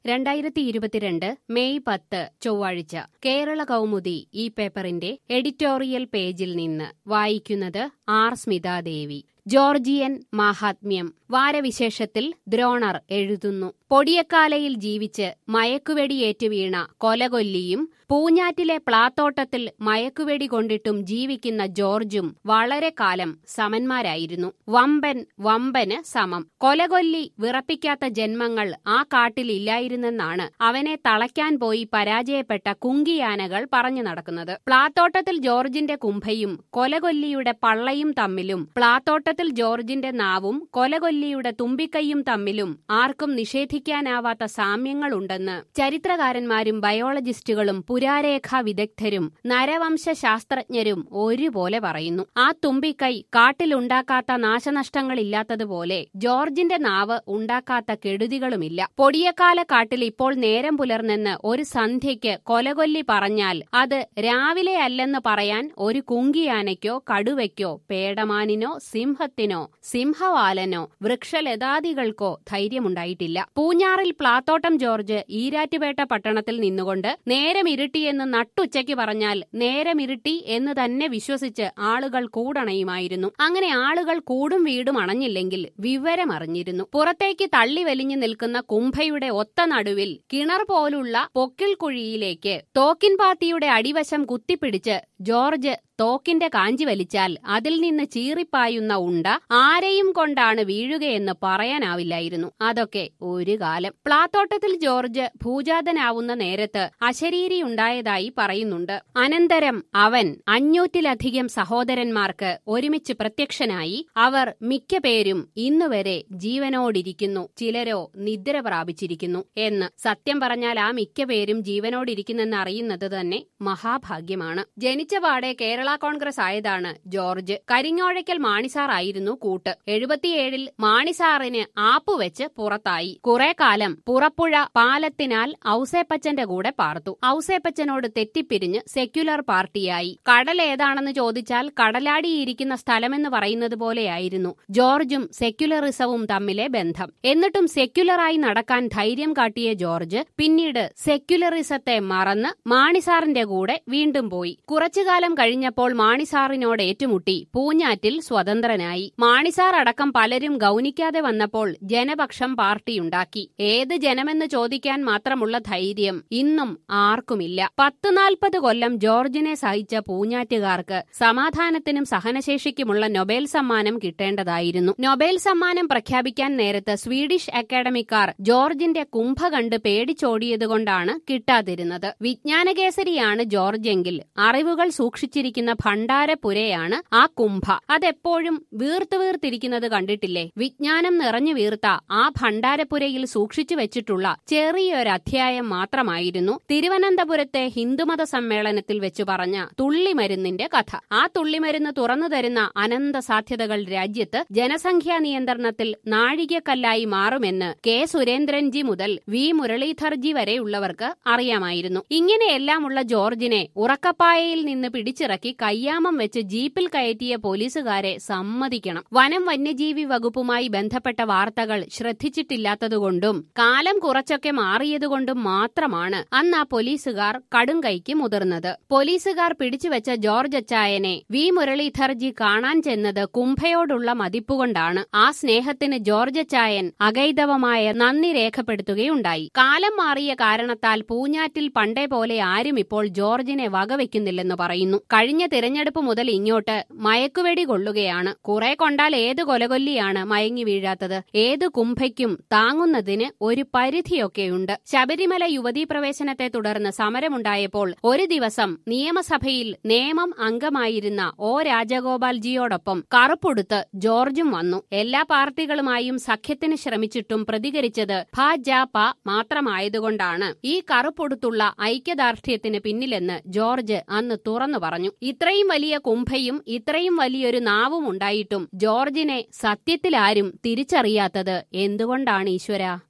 രണ്ടായിരത്തി ഇരുപത്തിരണ്ട് മെയ് പത്ത് ചൊവ്വാഴ്ച കേരള കൗമുദി ഈ പേപ്പറിന്റെ എഡിറ്റോറിയൽ പേജിൽ നിന്ന് വായിക്കുന്നത് ആർ സ്മിതാദേവി ജോർജിയൻ മാഹാത്മ്യം വാരവിശേഷത്തിൽ ദ്രോണർ എഴുതുന്നു പൊടിയക്കാലയിൽ ജീവിച്ച് മയക്കുവെടിയേറ്റ് വീണ കൊലകൊല്ലിയും പൂഞ്ഞാറ്റിലെ പ്ലാത്തോട്ടത്തിൽ മയക്കുവെടി കൊണ്ടിട്ടും ജീവിക്കുന്ന ജോർജും വളരെ കാലം സമന്മാരായിരുന്നു വമ്പൻ വമ്പന് സമം കൊലകൊല്ലി വിറപ്പിക്കാത്ത ജന്മങ്ങൾ ആ കാട്ടിലില്ലായിരുന്നെന്നാണ് അവനെ തളയ്ക്കാൻ പോയി പരാജയപ്പെട്ട കുങ്കിയാനകൾ പറഞ്ഞു നടക്കുന്നത് പ്ലാത്തോട്ടത്തിൽ ജോർജിന്റെ കുംഭയും കൊലകൊല്ലിയുടെ പള്ളയും തമ്മിലും പ്ലാത്തോട്ടത്തിൽ ജോർജിന്റെ നാവും കൊലകൊല്ലിയുടെ തുമ്പിക്കൈയും തമ്മിലും ആർക്കും നിഷേധിക്കാനാവാത്ത സാമ്യങ്ങളുണ്ടെന്ന് ചരിത്രകാരന്മാരും ബയോളജിസ്റ്റുകളും പുരാരേഖാ വിദഗ്ധരും നരവംശ ശാസ്ത്രജ്ഞരും ഒരുപോലെ പറയുന്നു ആ തുമ്പിക്കൈ കാട്ടിലുണ്ടാക്കാത്ത നാശനഷ്ടങ്ങളില്ലാത്തതുപോലെ ജോർജിന്റെ നാവ് ഉണ്ടാക്കാത്ത കെടുതികളുമില്ല പൊടിയക്കാല കാട്ടിൽ ഇപ്പോൾ നേരം പുലർന്നെന്ന് ഒരു സന്ധ്യയ്ക്ക് കൊലകൊല്ലി പറഞ്ഞാൽ അത് രാവിലെ അല്ലെന്ന് പറയാൻ ഒരു കുങ്കിയാനയ്ക്കോ കടുവയ്ക്കോ പേടമാനിനോ സിംഹത്തിനോ സിംഹവാലനോ വൃക്ഷലതാദികൾക്കോ ധൈര്യമുണ്ടായിട്ടില്ല പൂഞ്ഞാറിൽ പ്ലാത്തോട്ടം ജോർജ് ഈരാറ്റുപേട്ട പട്ടണത്തിൽ നിന്നുകൊണ്ട് നേരം ഇരുട്ടിയെന്ന് നട്ടുച്ചയ്ക്ക് പറഞ്ഞാൽ നേരം ഇരുട്ടി എന്ന് തന്നെ വിശ്വസിച്ച് ആളുകൾ കൂടണയുമായിരുന്നു അങ്ങനെ ആളുകൾ കൂടും വീടും അണഞ്ഞില്ലെങ്കിൽ വിവരമറിഞ്ഞിരുന്നു പുറത്തേക്ക് തള്ളി വലിഞ്ഞു നിൽക്കുന്ന കുംഭയുടെ ഒത്ത നടുവിൽ കിണർ പോലുള്ള പൊക്കിൾ കുഴിയിലേക്ക് തോക്കിൻ പാത്തിയുടെ അടിവശം കുത്തിപ്പിടിച്ച് ജോർജ് തോക്കിന്റെ കാഞ്ചി വലിച്ചാൽ അതിൽ നിന്ന് ചീറിപ്പായുന്ന ഉണ്ട ആരെയും കൊണ്ടാണ് വീഴുകയെന്ന് പറയാനാവില്ലായിരുന്നു അതൊക്കെ ഒരു കാലം പ്ലാത്തോട്ടത്തിൽ ജോർജ് ഭൂജാതനാവുന്ന നേരത്ത് അശരീരിയുണ്ടായതായി പറയുന്നുണ്ട് അനന്തരം അവൻ അഞ്ഞൂറ്റിലധികം സഹോദരന്മാർക്ക് ഒരുമിച്ച് പ്രത്യക്ഷനായി അവർ മിക്ക പേരും ഇന്നുവരെ ജീവനോടിരിക്കുന്നു ചിലരോ നിദ്ര പ്രാപിച്ചിരിക്കുന്നു എന്ന് സത്യം പറഞ്ഞാൽ ആ മിക്ക പേരും ജീവനോടിരിക്കുന്നെന്ന് അറിയുന്നത് തന്നെ മഹാഭാഗ്യമാണ് ജനിച്ച പാടെ കേരള കോൺഗ്രസ് ആയതാണ് ജോർജ് കരിങ്ങോഴയ്ക്കൽ മാണിസാർ ആയിരുന്നു കൂട്ട് എഴുപത്തിയേഴിൽ മാണിസാറിന് ആപ്പുവെച്ച് പുറത്തായി കുറെ കാലം പുറപ്പുഴ പാലത്തിനാൽ ഔസേപ്പച്ചന്റെ കൂടെ പാർത്തു ഔസേപ്പച്ചനോട് തെറ്റിപ്പിരിഞ്ഞ് സെക്യുലർ പാർട്ടിയായി കടൽ ഏതാണെന്ന് ചോദിച്ചാൽ കടലാടിയിരിക്കുന്ന സ്ഥലമെന്ന് പറയുന്നത് പോലെയായിരുന്നു ജോർജും സെക്യുലറിസവും തമ്മിലെ ബന്ധം എന്നിട്ടും സെക്യുലറായി നടക്കാൻ ധൈര്യം കാട്ടിയ ജോർജ് പിന്നീട് സെക്യുലറിസത്തെ മറന്ന് മാണിസാറിന്റെ കൂടെ വീണ്ടും പോയി കുറച്ചുകാലം കഴിഞ്ഞപ്പോൾ മാണിസാറിനോട് ഏറ്റുമുട്ടി പൂഞ്ഞാറ്റിൽ സ്വതന്ത്രനായി മാണിസാർ അടക്കം പലരും ഗൗനിക്കാതെ വന്നപ്പോൾ ജനപക്ഷം പാർട്ടിയുണ്ടാക്കി ഏത് ജനമെന്ന് ചോദിക്കാൻ മാത്രമുള്ള ധൈര്യം ഇന്നും ആർക്കുമില്ല പത്ത് നാൽപ്പത് കൊല്ലം ജോർജിനെ സഹിച്ച പൂഞ്ഞാറ്റുകാർക്ക് സമാധാനത്തിനും സഹനശേഷിക്കുമുള്ള നൊബേൽ സമ്മാനം കിട്ടേണ്ടതായിരുന്നു നൊബേൽ സമ്മാനം പ്രഖ്യാപിക്കാൻ നേരത്ത് സ്വീഡിഷ് അക്കാഡമിക്കാർ ജോർജിന്റെ കുംഭ കണ്ട് പേടിച്ചോടിയതുകൊണ്ടാണ് കിട്ടാതിരുന്നത് വിജ്ഞാനകേസരിയാണ് ജോർജെങ്കിൽ അറിവുകൾ സൂക്ഷിച്ചിരിക്കുന്ന ഭണ്ഡാരപുരയാണ് ആ കുംഭ അതെപ്പോഴും വീർത്തു വീർത്തിരിക്കുന്നത് കണ്ടിട്ടില്ലേ വിജ്ഞാനം നിറഞ്ഞു വീർത്ത ആ ഭണ്ഡാരപുരയിൽ സൂക്ഷിച്ചു വെച്ചിട്ടുള്ള ചെറിയൊരു അധ്യായം മാത്രമായിരുന്നു തിരുവനന്തപുരത്തെ ഹിന്ദുമത സമ്മേളനത്തിൽ വെച്ച് പറഞ്ഞ തുള്ളിമരുന്നിന്റെ കഥ ആ തുള്ളിമരുന്ന് തുറന്നു തരുന്ന അനന്ത സാധ്യതകൾ രാജ്യത്ത് ജനസംഖ്യാ നിയന്ത്രണത്തിൽ നാഴികക്കല്ലായി മാറുമെന്ന് കെ സുരേന്ദ്രൻജി മുതൽ വി മുരളീധർജി വരെയുള്ളവർക്ക് അറിയാമായിരുന്നു ഇങ്ങനെയെല്ലാമുള്ള ജോർജിനെ ഉറക്കപ്പായയിൽ നിന്ന് പിടിച്ചിറക്കി കയ്യാമം വെച്ച് ജീപ്പിൽ കയറ്റിയ പോലീസുകാരെ സമ്മതിക്കണം വനം വന്യജീവി വകുപ്പുമായി ബന്ധപ്പെട്ട വാർത്തകൾ ശ്രദ്ധിച്ചിട്ടില്ലാത്തതുകൊണ്ടും കാലം കുറച്ചൊക്കെ മാറിയതുകൊണ്ടും മാത്രമാണ് അന്ന് ആ പോലീസുകാർ കടുംകൈക്ക് മുതിർന്നത് പോലീസുകാർ പിടിച്ചുവെച്ച ജോർജ് അച്ചായനെ വി മുരളീധർജി കാണാൻ ചെന്നത് കുംഭയോടുള്ള മതിപ്പുകൊണ്ടാണ് ആ സ്നേഹത്തിന് ജോർജ് അച്ചായൻ അഗൈതവമായ നന്ദി രേഖപ്പെടുത്തുകയുണ്ടായി കാലം മാറിയ കാരണത്താൽ പൂഞ്ഞാറ്റിൽ പണ്ടേ പോലെ ആരും ഇപ്പോൾ ജോർജിനെ വകവെക്കുന്നില്ലെന്ന് പറയുന്നു കഴിഞ്ഞ തിരഞ്ഞെടുപ്പ് മുതൽ ഇങ്ങോട്ട് മയക്കുവെടി കൊള്ളുകയാണ് കുറെ കൊണ്ടാൽ ഏത് കൊലകൊല്ലിയാണ് മയങ്ങി വീഴാത്തത് ഏത് കുംഭയ്ക്കും താങ്ങുന്നതിന് ഒരു പരിധിയൊക്കെയുണ്ട് ശബരിമല യുവതീ പ്രവേശനത്തെ തുടർന്ന് സമരമുണ്ടായപ്പോൾ ഒരു ദിവസം നിയമസഭയിൽ നേമം അംഗമായിരുന്ന ഒ രാജഗോപാൽജിയോടൊപ്പം കറുപ്പുടുത്ത് ജോർജും വന്നു എല്ലാ പാർട്ടികളുമായും സഖ്യത്തിന് ശ്രമിച്ചിട്ടും പ്രതികരിച്ചത് ഭാജപ മാത്രമായതുകൊണ്ടാണ് ഈ കറുപ്പുടുത്തുള്ള ഐക്യദാർഢ്യത്തിന് പിന്നിലെന്ന് ജോർജ് അന്ന് തുറന്നു പറഞ്ഞു ഇത്രയും വലിയ കുംഭയും ഇത്രയും വലിയൊരു നാവും ഉണ്ടായിട്ടും ജോർജിനെ സത്യത്തിലാരും തിരിച്ചറിയാത്തത് എന്തുകൊണ്ടാണ് ഈശ്വര